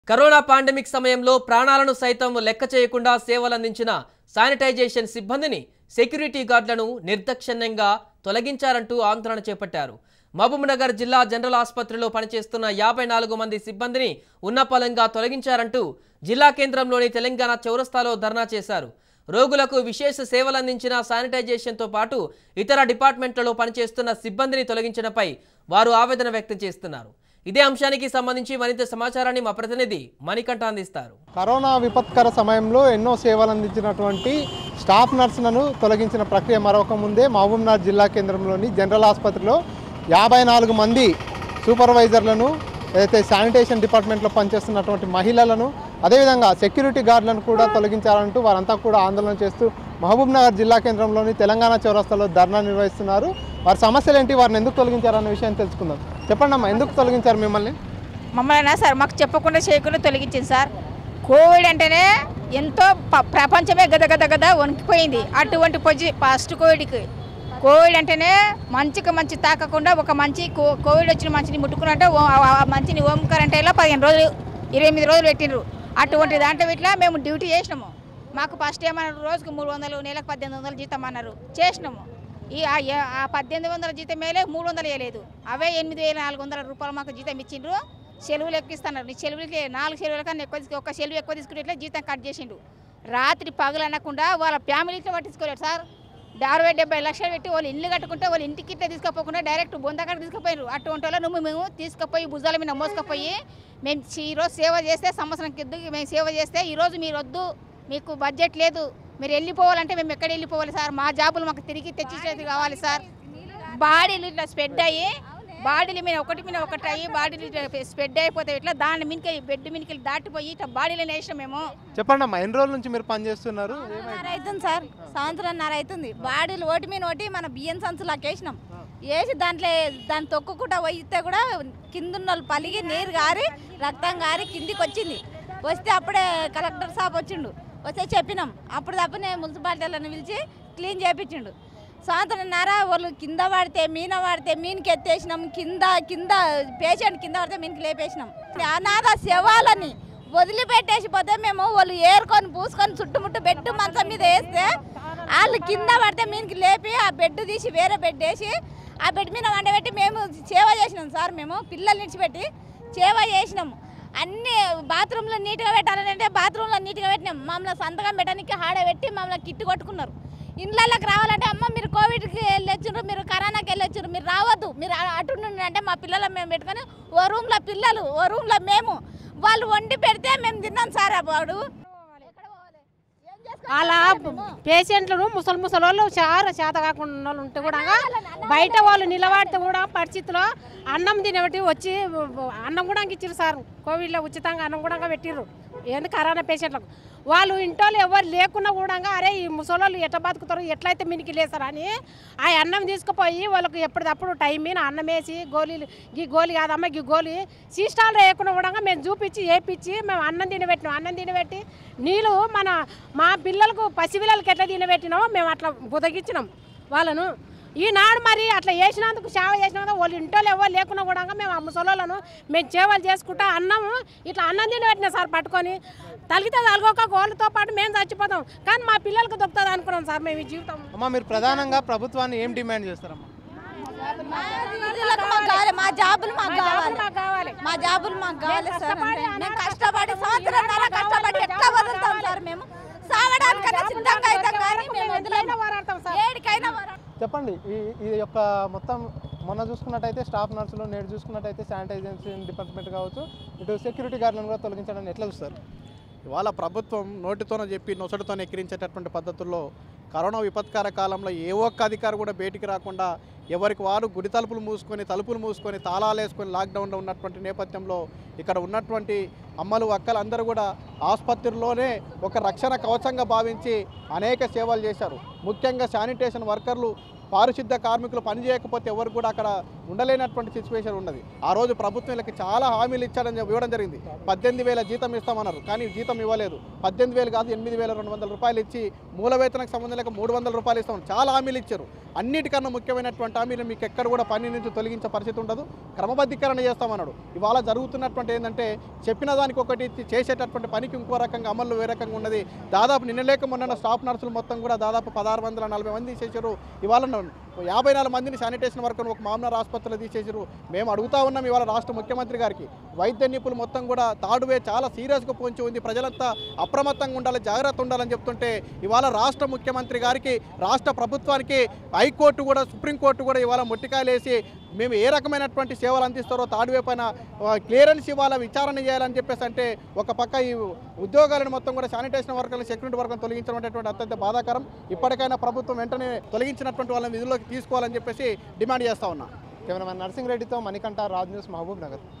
Corona pandemic సమయంలో ప్రాణాలను సైతం లెక్క చేయకుండా సేవలందించిన శానిటైజేషన్ సిబ్బందిని సెక్యూరిటీ గార్డులను నిర్దాక్షిణ్యంగా తొలగించారంటూ ఆందోళన చేపట్టారు మహబూబ్నగర్ జిల్లా జనరల్ ఆసుపత్రిలో పనిచేస్తున్న యాభై నాలుగు మంది సిబ్బందిని ఉన్నపలంగా తొలగించారంటూ జిల్లా కేంద్రంలోని తెలంగాణ చౌరస్తాలో ధర్నా చేశారు రోగులకు విశేష సేవలందించిన శానిటైజేషన్తో పాటు ఇతర డిపార్ట్మెంట్లలో పనిచేస్తున్న సిబ్బందిని తొలగించడంపై వారు ఆవేదన వ్యక్తం చేస్తున్నారు ఇదే అంశానికి సంబంధించి మరింత సమాచారాన్ని మా ప్రతినిధి మణికంఠ అందిస్తారు కరోనా విపత్కర సమయంలో ఎన్నో సేవలు అందించినటువంటి స్టాఫ్ నర్సులను తొలగించిన ప్రక్రియ మరొక ముందే మహబూబ్నగర్ జిల్లా కేంద్రంలోని జనరల్ ఆసుపత్రిలో యాభై నాలుగు మంది సూపర్వైజర్లను ఏదైతే శానిటేషన్ డిపార్ట్మెంట్లో పనిచేస్తున్నటువంటి మహిళలను అదేవిధంగా సెక్యూరిటీ గార్డులను కూడా తొలగించాలంటూ వారంతా కూడా ఆందోళన చేస్తూ మహబూబ్నగర్ జిల్లా కేంద్రంలోని తెలంగాణ చౌరస్తాలో ధర్నా నిర్వహిస్తున్నారు వారి సమస్యలు ఏంటి వారిని ఎందుకు తొలగించారన్న విషయం తెలుసుకుందాం చెప్పండి అమ్మా ఎందుకు తొలగించారు మిమ్మల్ని మమ్మల్ని సార్ మాకు చెప్పకుండా చేయకుండా తొలగించింది సార్ కోవిడ్ అంటేనే ఎంతో ప- ప్రపంచమే గద గద గద వణికిపోయింది అటువంటి పొజి ఫస్ట్ కోవిడ్కి కోవిడ్ అంటేనే మంచికి మంచి తాకకుండా ఒక మంచి కో- కోవిడ్ వచ్చిన మంచిని ముట్టుకున్నట్టే ఓ- ఆ- ఆ మంచిని ఓంకార్ అంటే ఇలా పదిహేను రోజులు ఇరవై ఎనిమిది రోజులు పెట్టిండ్రు అటువంటి దాంట్లో ఇట్లా మేము డ్యూటీ చేసినాము మాకు ఫస్ట్ ఏమన్నారు రోజుకు మూడు వందలు నెలకు పద్దెనిమిది వందలు జీతం అన్నారు చేసినాము ఈ ఆ ఏ- ఆ పద్దెనిమిది వందల జీతం మేలే మూడు వందలు వేయలేదు అవే ఎనిమిది వేల నాలుగు వందల రూపాయలు మాకు జీతం ఇచ్చిండ్రు సెలవులు ఎక్కిస్తున్నారు నీ సెలవులకి నాలుగు సెలవుల కన్నా ఎక్కువ తీసుకు ఒక సెలవు ఎక్కువ తీసుకునేట్లే జీతం కట్ చేసిండు రాత్రి పగలు అనకుండా వాళ్ళ ఫ్యామిలీతో పట్టించుకోలేడు సార్ అరవై డెబ్బై లక్షలు పెట్టి వాళ్ళు ఇల్లు కట్టుకుంటే వాళ్ళు ఇంటికి ఇట్లా తీసుకుపోకుండా డైరెక్ట్ బొందకాడ తీసుకుపోయారు అటువంటి వాళ్ళ నువ్వు మేము తీసుకుపోయి భుజాల మీద మోసుకుపోయి మేము చి- ఈరోజు సేవ చేస్తే సంవత్సరం కింద మేము సేవ చేస్తే ఈరోజు మీరు వద్దు మీకు బడ్జెట్ లేదు మీరు వెళ్ళిపోవాలంటే మేము ఎక్కడ వెళ్ళిపోవాలి సార్ మా జాబులు మాకు తిరిగి తెచ్చిచ్చేది కావాలి సార్ బాడీలు ఇట్లా స్ప్రెడ్ అయ్యి బాడీలు మీద ఒకటి మీద ఒకటి అయ్యి బాడీలు ఇట్లా స్ప్రెడ్ అయిపోతాయి ఇట్లా దాని మీదకి బెడ్ మీదకి దాటిపోయి ఇట్లా బాడీలో వేసాం మేము చెప్పండి అమ్మా ఎన్ని రోజుల నుంచి మీరు పనిచేస్తున్నారు సంవత్సరంన్నర అవుతుంది సార్ సంవత్సరంన్నర అవుతుంది బాడీలు ఓటి మీద ఒకటి మన బియ్యం సంచులకు వేసినాం వేసి దాంట్లో దాన్ని తొక్కుకుంటా పోయితే కూడా కింద ఉన్న వాళ్ళు పలిగి నీరు గారి రక్తం గారి కిందికి వచ్చింది వస్తే అప్పుడే కలెక్టర్ సాబ్ వచ్చిండు వస్తే చెప్పినాం అప్పుడు తప్పనే మున్సిపాలిటీలను పిలిచి క్లీన్ చేయించిండు సంవత్సరంన్నర వాళ్ళు కింద పడితే మీన పడితే మీనికి ఎత్తేసినాం కింద కింద పేషెంట్ కింద పడితే మీనికి లేపేసినాం అనాథ శవాలని వదిలిపెట్టేసి పోతే మేము వాళ్ళు ఏరుకొని పూసుకొని చుట్టుముట్టు బెడ్ మంచం మీద వేస్తే వాళ్ళు కింద పడితే మీనికి లేపి ఆ బెడ్ తీసి వేరే బెడ్ వేసి ఆ బెడ్ మీద వండబెట్టి మేము సేవ చేసినాం సార్ మేము పిల్లలు నిడిచిపెట్టి సేవ చేసినాము అన్ని బాత్రూంలో నీట్గా పెట్టాలని అంటే బాత్రూంలో నీట్గా పెట్టినాం మమ్మల్ని సంతకం పెట్టడానికి ఆడబెట్టి మమ్మల్ని కిట్టు కొట్టుకున్నారు ఇండ్లకి రావాలంటే అమ్మ మీరు కోవిడ్కి వెళ్ళొచ్చారు మీరు కరోనాకి వెళ్ళొచ్చారు మీరు రావద్దు మీరు అ- అటు నుండి అంటే మా పిల్లలు మేము పెట్టుకొని ఓ రూమ్లో పిల్లలు ఓ రూమ్లో మేము వాళ్ళు వండి పెడితే మేము తిన్నాం సార్ ఆ వాడు అలా పేషెంట్లను ముసలి ముసలి వాళ్ళు చాలా చేత కాకుండా ఉన్న వాళ్ళు ఉంటే కూడా బయట వాళ్ళు నిలబడితే కూడా పరిస్థితిలో అన్నం తినబట్టి వచ్చి అన్నం కూడా ఇచ్చారు సార్ కోవిడ్లో ఉచితంగా అన్నం కూడా పెట్టిర్రు ఏంది కరోనా పేషెంట్లకు వాళ్ళు ఇంట్లో ఎవరు లేకున్నా కూడా అరే ఈ ముసలోళ్ళు ఎట్లా బతుకుతారు ఎట్లయితే మినికి లేసారని ఆ అన్నం తీసుకుపోయి వాళ్ళకి ఎప్పటికప్పుడు టైం మీద అన్నం వేసి గోళీలు ఈ గోళీ కాదమ్మా ఈ గోళీ సీస్టాల్ వేయకుండా కూడా మేము చూపించి వేపించి మేము అన్నం తినబెట్టినాం అన్నం తినబెట్టి నీళ్ళు మన మా పిల్లలకు పసిపిల్లలకి ఎట్లా తినబెట్టినామో మేము అట్లా బుదగించినాం వాళ్ళను ఈనాడు మరి అట్లా చేసినందుకు సేవ చేసినందుకు వాళ్ళు ఇంట్లో ఎవరు లేకున్నా కూడా మేము ఆ ముసలోళ్ళను మేము సేవలు చేసుకుంటా అన్నము ఇట్లా అన్నం తినబెట్టినా సార్ పట్టుకొని తలిగితే తలగొక గోళ్ళతో పాటు మేము చచ్చిపోతాం కానీ మా పిల్లలకు దొరుకుతుంది అనుకున్నాం సార్ మేము ఈ జీవితం అమ్మా మీరు ప్రధానంగా ప్రభుత్వాన్ని ఏం డిమాండ్ చేస్తారమ్మా వీళ్ళకి మాకు కావాలి మా జాబులు మాకు కావాలి మాకు కావాలి మా జాబులు మాకు కావాలి సార్ అంటే మేము కష్టపడి సంవత్సరం కష్టపడి ఎట్లా వదులుతాం సార్ మేము సావడానికన్నా సిద్ధంగా అవుతాం కానీ మేము వదిలేము పోరాడతాం సార్ ఏడికైనా పోరాడతాం. చెప్పండి ఈ ఈ యొక్క మొత్తం మొన్న చూసుకున్నట్టయితే స్టాఫ్ నర్సులు నేడు చూసుకున్నట్టయితే శానిటైజేషన్ డిపార్ట్మెంట్ కావచ్చు ఇటు సెక్యూరిటీ గార్డులను కూడా తొలగించడానికి ఎట్లా చూస్తారు ఇవాళ ప్రభుత్వం నోటితోనే చెప్పి నొసటితో ఎక్కిరించేటటువంటి పద్ధతుల్లో కరోనా విపత్కర కాలంలో ఏ ఒక్క అధికారి కూడా బయటికి రాకుండా ఎవరికి వారు గుడి తలుపులు మూసుకొని తలుపులు మూసుకొని తాళాలు వేసుకొని లాక్డౌన్లో ఉన్నటువంటి నేపథ్యంలో ఇక్కడ ఉన్నటువంటి అమ్మలు అక్కలు అందరూ కూడా ఆసుపత్రిలోనే ఒక రక్షణ కవచంగా భావించి అనేక సేవలు చేశారు ముఖ్యంగా శానిటేషన్ వర్కర్లు పారిశుద్ధ కార్మికులు పని చేయకపోతే ఎవరు కూడా అక్కడ ఉండలేనటువంటి సిచ్యువేషన్ ఉన్నది ఆ రోజు ప్రభుత్వం వీళ్ళకి చాలా హామీలు ఇచ్చాడని చెప్పి ఇవ్వడం జరిగింది పద్దెనిమిది వేల జీతం ఇస్తామన్నారు కానీ జీతం ఇవ్వలేదు పద్దెనిమిది వేలు కాదు ఎనిమిది వేల రెండు వందల రూపాయలు ఇచ్చి మూల వేతనకు సంబంధం లేక మూడు వందల రూపాయలు ఇస్తామని చాలా హామీలు ఇచ్చారు అన్నిటికన్నా ముఖ్యమైనటువంటి హామీలు మీకు ఎక్కడ కూడా పని నుంచి తొలగించే పరిస్థితి ఉండదు క్రమబద్ధీకరణ చేస్తామన్నాడు ఇవాళ జరుగుతున్నటువంటి ఏంటంటే చెప్పిన దానికి ఒకటి ఇచ్చి చేసేటటువంటి పనికి ఇంకో రకంగా అమలు వేరే రకంగా ఉన్నది దాదాపు నిన్న లేక మొన్న స్టాఫ్ నర్సులు మొత్తం కూడా దాదాపు పదహారు వందల నలభై మంది తీసేసారు ఇవాళ యాభై నాలుగు మందిని శానిటేషన్ వర్క్ ఒక మామూలు ఆసుపత్రిలో తీసేసారు మేము అడుగుతా ఉన్నాం ఇవాళ రాష్ట్ర ముఖ్యమంత్రి గారికి వైద్య నిపుణులు మొత్తం కూడా తాడువే చాలా సీరియస్గా పొంచి ఉంది ప్రజలంతా అప్రమత్తంగా ఉండాలి జాగ్రత్త ఉండాలని చెప్తుంటే ఇవాళ రాష్ట్ర ముఖ్యమంత్రి గారికి రాష్ట్ర ప్రభుత్వానికి హైకోర్టు కూడా సుప్రీంకోర్టు కూడా ఇవాళ మొట్టికాయలేసి మేము ఏ రకమైనటువంటి సేవలు అందిస్తారో తాడువే పైన క్లియరెన్స్ ఇవ్వాలా విచారణ చేయాలని చెప్పేసి అంటే ఒక పక్క ఈ ఉద్యోగాలను మొత్తం కూడా శానిటేషన్ వర్కర్లు సెక్యూరిటీ వర్గం తొలగించడం అనేటువంటి అత్యంత బాధాకరం ఇప్పటికైనా ప్రభుత్వం వెంటనే తొలగించినటువంటి వాళ్ళని విధుల్లోకి తీసుకోవాలని చెప్పేసి డిమాండ్ చేస్తా ఉన్నా కెమెరామెన్ నర్సింగ్ రెడ్డితో మణికంఠ రాజ్ న్యూస్ మహబూబ్ నగర్